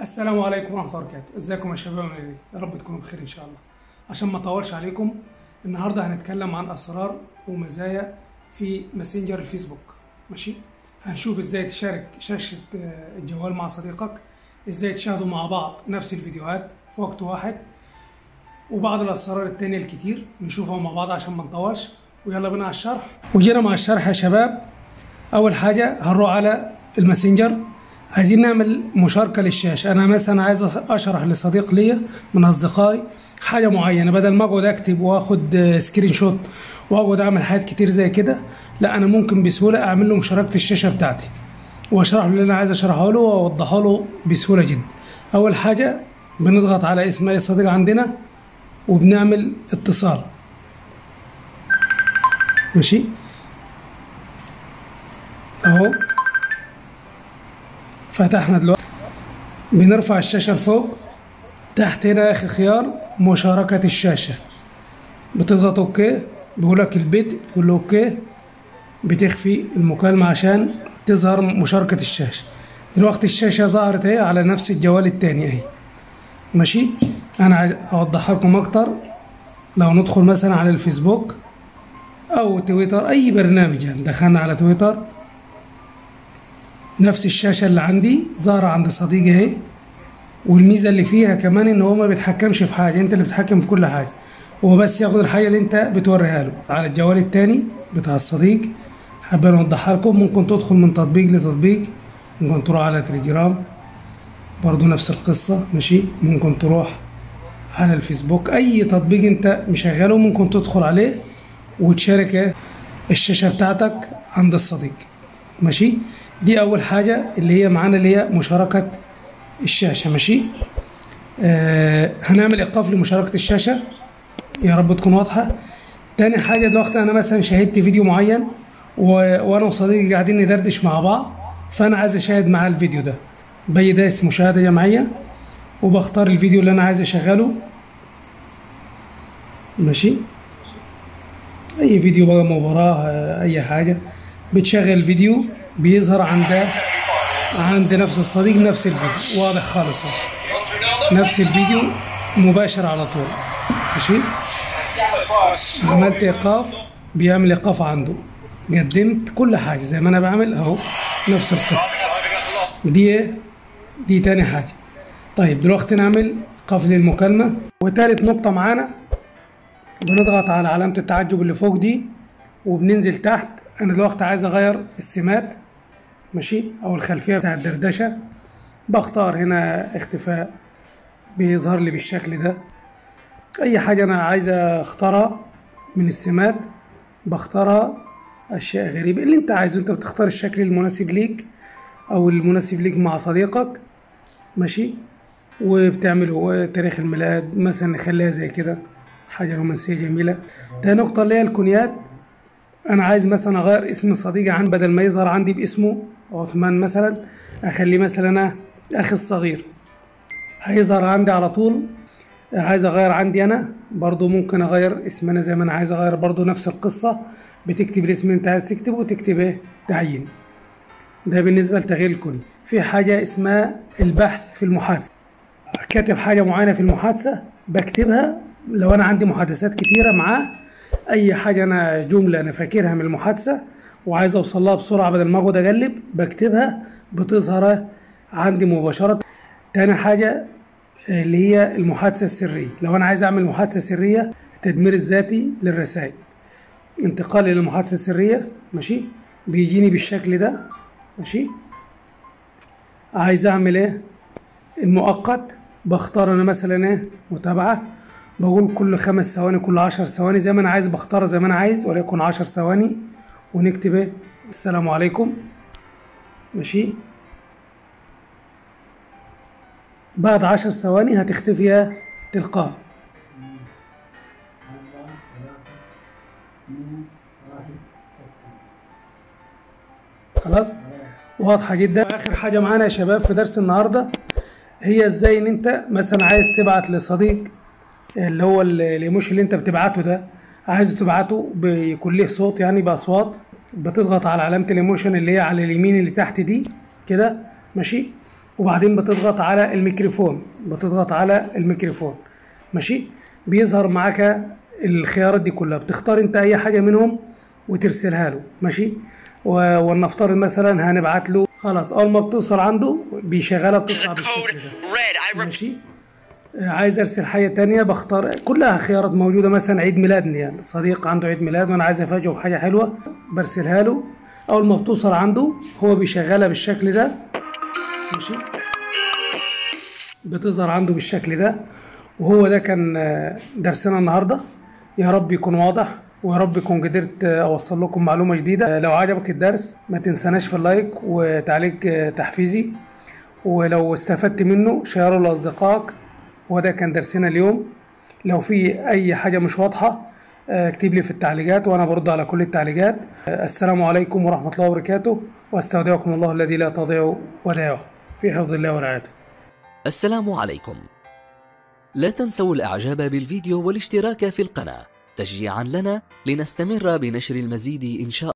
السلام عليكم ورحمة الله وبركاته، ازيكم يا شباب عاملين ايه؟ يا رب تكونوا بخير ان شاء الله. عشان ما اطولش عليكم النهارده هنتكلم عن اسرار ومزايا في ماسنجر الفيسبوك، ماشي؟ هنشوف ازاي تشارك شاشة آه، الجوال مع صديقك، ازاي تشاهدوا مع بعض نفس الفيديوهات في وقت واحد، وبعض الاسرار التانية الكتير نشوفها مع بعض عشان ما نطولش، ويلا بينا على الشرح. وجينا مع الشرح يا شباب، أول حاجة هنروح على الماسنجر عايزين نعمل مشاركة للشاشة أنا مثلا عايز أشرح لصديق ليا من أصدقائي حاجة معينة بدل ما أقعد أكتب وآخد آه، سكرين شوت وأقعد أعمل حاجات كتير زي كده لا أنا ممكن بسهولة أعمل له مشاركة الشاشة بتاعتي وأشرح له اللي أنا عايز أشرحه له وأوضحه له بسهولة جدا أول حاجة بنضغط على اسم أي صديق عندنا وبنعمل اتصال ماشي اهو فتحنا دلوقتي بنرفع الشاشة لفوق تحت هنا اخر خيار مشاركة الشاشة بتضغط اوكي بيقولك البدء تقول له اوكي بتخفي المكالمة عشان تظهر مشاركة الشاشة دلوقتي الشاشة ظهرت اهي على نفس الجوال التاني اهي ماشي انا عايز اوضحها لكم اكتر لو ندخل مثلا على الفيسبوك او تويتر اي برنامج يعني دخلنا على تويتر نفس الشاشة اللي عندي ظاهرة عند صديقي اهي والميزة اللي فيها كمان ان هو ما بيتحكمش في حاجة انت اللي بتتحكم في كل حاجة هو بس ياخد الحاجة اللي انت بتوريها له على الجوال التاني بتاع الصديق حابين اوضحها لكم ممكن تدخل من تطبيق لتطبيق ممكن تروح على تليجرام برضو نفس القصة ماشي ممكن تروح على الفيسبوك اي تطبيق انت مشغله ممكن تدخل عليه وتشارك الشاشة بتاعتك عند الصديق ماشي دي اول حاجة اللي هي معانا اللي هي مشاركة الشاشة ماشي آه هنعمل ايقاف لمشاركة الشاشة يا رب تكون واضحة تاني حاجة دلوقتي انا مثلا شاهدت فيديو معين و... وانا وصديقي قاعدين ندردش مع بعض فانا عايز اشاهد معاه الفيديو ده باجي دايس مشاهدة جماعية وبختار الفيديو اللي انا عايز اشغله ماشي اي فيديو بقى مباراة آه، اي حاجة بتشغل الفيديو بيظهر عند عند نفس الصديق نفس الفيديو واضح خالص أهو. نفس الفيديو مباشر على طول ماشي عملت ايقاف بيعمل ايقاف عنده قدمت كل حاجة زي ما انا بعمل اهو نفس القصة دي إيه؟ دي تاني حاجة طيب دلوقتي نعمل قفل المكالمة وتالت نقطة معانا بنضغط على علامة التعجب اللي فوق دي وبننزل تحت انا دلوقتي عايز اغير السمات ماشي او الخلفية بتاع الدردشة بختار هنا اختفاء بيظهر لي بالشكل ده اي حاجة انا عايز اختارها من السمات بختارها اشياء غريبة اللي انت عايزه انت بتختار الشكل المناسب ليك او المناسب ليك مع صديقك ماشي وبتعمله تاريخ الميلاد مثلا نخليها زي كده حاجة رومانسية جميلة ده نقطة اللي هي الكونيات أنا عايز مثلا أغير اسم صديقي عن بدل ما يظهر عندي باسمه عثمان مثلا أخليه مثلا أنا أخي الصغير هيظهر عندي على طول عايز أغير عندي أنا برضو ممكن أغير اسم أنا زي ما أنا عايز أغير برضو نفس القصة بتكتب الاسم اللي أنت عايز تكتبه وتكتب إيه تعيين ده بالنسبة لتغيير الكوني في حاجة اسمها البحث في المحادثة كاتب حاجة معينة في المحادثة بكتبها لو أنا عندي محادثات كتيرة معاه أي حاجة أنا جملة أنا فاكرها من المحادثة وعايز أوصل لها بسرعة بدل ما أقعد أقلب بكتبها بتظهر عندي مباشرة تاني حاجة اللي هي المحادثة السرية لو أنا عايز أعمل محادثة سرية التدمير الذاتي للرسائل انتقال إلى المحادثة السرية ماشي بيجيني بالشكل ده ماشي عايز أعمل إيه المؤقت بختار انا مثلا ايه متابعة بقول كل خمس ثواني كل عشر ثواني زي ما انا عايز بختار زي ما انا عايز وليكن عشر ثواني ونكتب ايه السلام عليكم ماشي بعد عشر ثواني هتختفي إيه؟ تلقاء خلاص واضحة جدا آخر حاجة معانا يا شباب في درس النهاردة هي ازاي ان انت مثلا عايز تبعت لصديق اللي هو ال- الايموشن اللي انت بتبعته ده عايز تبعته بيكون له صوت يعني باصوات بتضغط على علامة الايموشن اللي هي على اليمين اللي تحت دي كده ماشي وبعدين بتضغط على الميكروفون بتضغط على الميكروفون ماشي بيظهر معاك الخيارات دي كلها بتختار انت اي حاجه منهم وترسلها له ماشي و- ولنفترض مثلا هنبعت له خلاص اول ما بتوصل عنده بيشغلها بتطلع Code بالشكل ده red. I repeat. ماشي آه، عايز ارسل حاجه تانية بختار كلها خيارات موجوده مثلا عيد ميلادني يعني صديق عنده عيد ميلاد وانا عايز افاجئه بحاجه حلوه برسلها له اول ما بتوصل عنده هو بيشغلها بالشكل ده ماشي بتظهر عنده بالشكل ده وهو ده كان آه، درسنا النهارده يا رب يكون واضح ويا رب يكون قدرت آه، اوصل لكم معلومه جديده آه، لو عجبك الدرس ما تنساناش في اللايك وتعليق آه، تحفيزي ولو استفدت منه شيره لاصدقائك وده كان درسنا اليوم لو في اي حاجه مش واضحه آه، اكتب لي في التعليقات وانا برد على كل التعليقات آه، السلام عليكم ورحمه الله وبركاته واستودعكم الله الذي لا تضيع ودائعه في حفظ الله ورعايته السلام عليكم لا تنسوا الاعجاب بالفيديو والاشتراك في القناة تشجيعا لنا لنستمر بنشر المزيد ان شاء